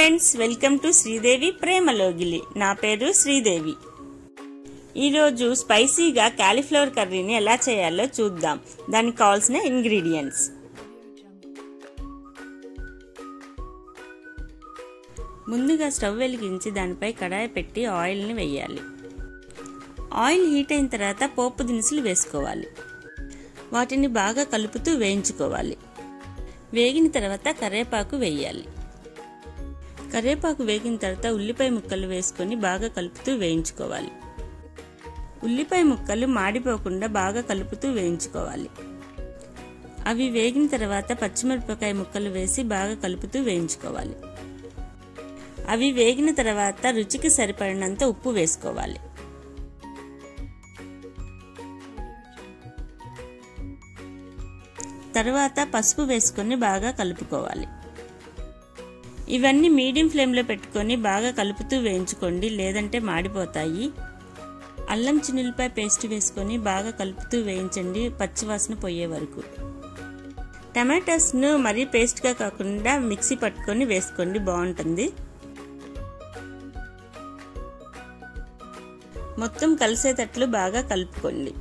friends welcome to Sridevi Premalogili నా పేరు శ్రీదేవి ఈరోజు స్పైసీగా కాలీఫ్లవర్ కర్రీని ఎలా చేయాలో చూద్దాం దానికి కావాల్సిన ఇంగ్రీడియంట్స్ ముందుగా స్టవ్ వెలిగించి దానిపై కడాయి పెట్టి ఆయిల్ని వేయాలి ఆయిల్ హీట్ అయిన తర్వాత పోపు దినుసులు వేసుకోవాలి వాటిని బాగా కలుపుతూ వేయించుకోవాలి వేగిన తర్వాత కరివేపాకు వేయాలి కరివేపాకు వేగిన తర్వాత ఉల్లిపాయ ముక్కలు వేసుకొని బాగా కలుపుతూ వేయించుకోవాలి ఉల్లిపాయ ముక్కలు మాడిపోకుండా బాగా కలుపుతూ వేయించుకోవాలి అవి వేగిన తర్వాత పచ్చిమిరపకాయ ముక్కలు వేసి బాగా కలుపుతూ వేయించుకోవాలి అవి వేగిన తర్వాత రుచికి సరిపడినంత ఉప్పు వేసుకోవాలి తర్వాత పసుపు వేసుకొని బాగా కలుపుకోవాలి ఇవన్నీ మీడియం ఫ్లేమ్లో పెట్టుకొని బాగా కలుపుతూ వేయించుకోండి లేదంటే మాడిపోతాయి అల్లం చిన్నులపాయ పేస్ట్ వేసుకొని బాగా కలుపుతూ వేయించండి పచ్చివాసన పోయే వరకు టమాటాస్ను మరీ పేస్ట్గా కాకుండా మిక్సీ పట్టుకొని వేసుకోండి బాగుంటుంది మొత్తం కలిసేటట్లు బాగా కలుపుకోండి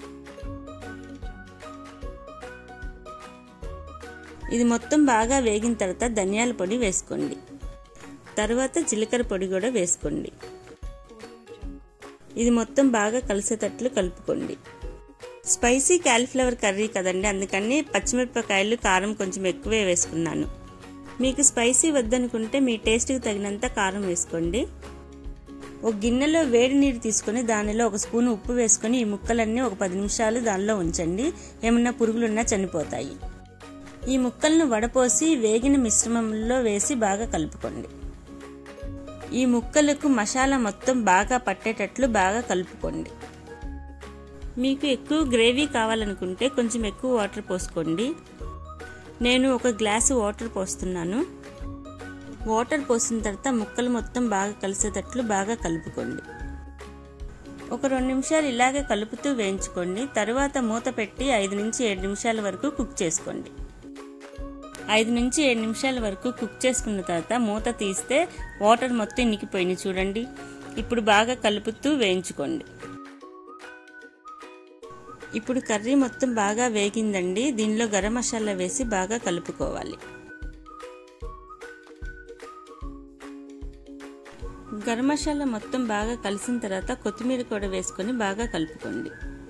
ఇది మొత్తం బాగా వేగిన తర్వాత ధనియాల పొడి వేసుకోండి తర్వాత జీలకర్ర పొడి కూడా వేసుకోండి ఇది మొత్తం బాగా కలిసేటట్లు కలుపుకోండి స్పైసీ క్యాలీఫ్లవర్ కర్రీ కదండి అందుకని పచ్చిమిరపకాయలు కారం కొంచెం ఎక్కువే వేసుకున్నాను మీకు స్పైసీ వద్దనుకుంటే మీ టేస్ట్కి తగినంత కారం వేసుకోండి ఒక గిన్నెలో వేడి నీరు తీసుకొని దానిలో ఒక స్పూన్ ఉప్పు వేసుకొని ఈ ముక్కలన్నీ ఒక పది నిమిషాలు దానిలో ఉంచండి ఏమన్నా పురుగులున్నా చనిపోతాయి ఈ ముక్కలను వడపోసి వేగిన మిశ్రమంలో వేసి బాగా కలుపుకోండి ఈ ముక్కలకు మసాలా మొత్తం బాగా పట్టేటట్లు బాగా కలుపుకోండి మీకు ఎక్కువ గ్రేవీ కావాలనుకుంటే కొంచెం ఎక్కువ వాటర్ పోసుకోండి నేను ఒక గ్లాసు వాటర్ పోస్తున్నాను వాటర్ పోసిన తర్వాత ముక్కలు మొత్తం బాగా కలిసేటట్లు బాగా కలుపుకోండి ఒక రెండు నిమిషాలు ఇలాగే కలుపుతూ వేయించుకోండి తర్వాత మూత పెట్టి ఐదు నుంచి ఏడు నిమిషాల వరకు కుక్ చేసుకోండి ఐదు నుంచి ఏడు నిమిషాల వరకు కుక్ చేసుకున్న తర్వాత మూత తీస్తే వాటర్ మొత్తం ఇనికిపోయినాయి చూడండి ఇప్పుడు బాగా కలుపుతూ వేయించుకోండి ఇప్పుడు కర్రీ మొత్తం బాగా వేగిందండి దీనిలో గరం మసాలా వేసి బాగా కలుపుకోవాలి గరం మసాలా మొత్తం బాగా కలిసిన తర్వాత కొత్తిమీర కూడా వేసుకొని బాగా కలుపుకోండి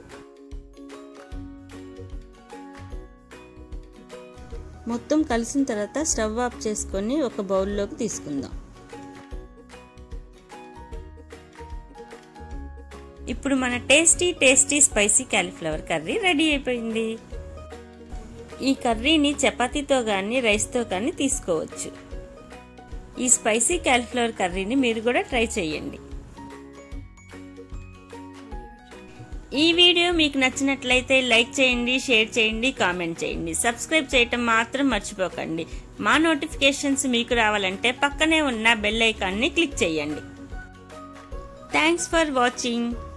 మొత్తం కలిసిన తర్వాత స్టవ్ ఆఫ్ చేసుకొని ఒక బౌల్లోకి తీసుకుందాం ఇప్పుడు మన tasty tasty spicy cauliflower curry ready అయిపోయింది ఈ కర్రీని చపాతీతో కానీ రైస్తో కానీ తీసుకోవచ్చు ఈ స్పైసీ క్యాలీఫ్లవర్ కర్రీని మీరు కూడా ట్రై చేయండి ఈ వీడియో మీకు నచ్చినట్లయితే లైక్ చేయండి షేర్ చేయండి కామెంట్ చేయండి సబ్స్క్రైబ్ చేయటం మాత్రం మర్చిపోకండి మా నోటిఫికేషన్స్ మీకు రావాలంటే పక్కనే ఉన్న బెల్ ఐకాన్ని క్లిక్ చేయండి థ్యాంక్స్ ఫర్ వాచింగ్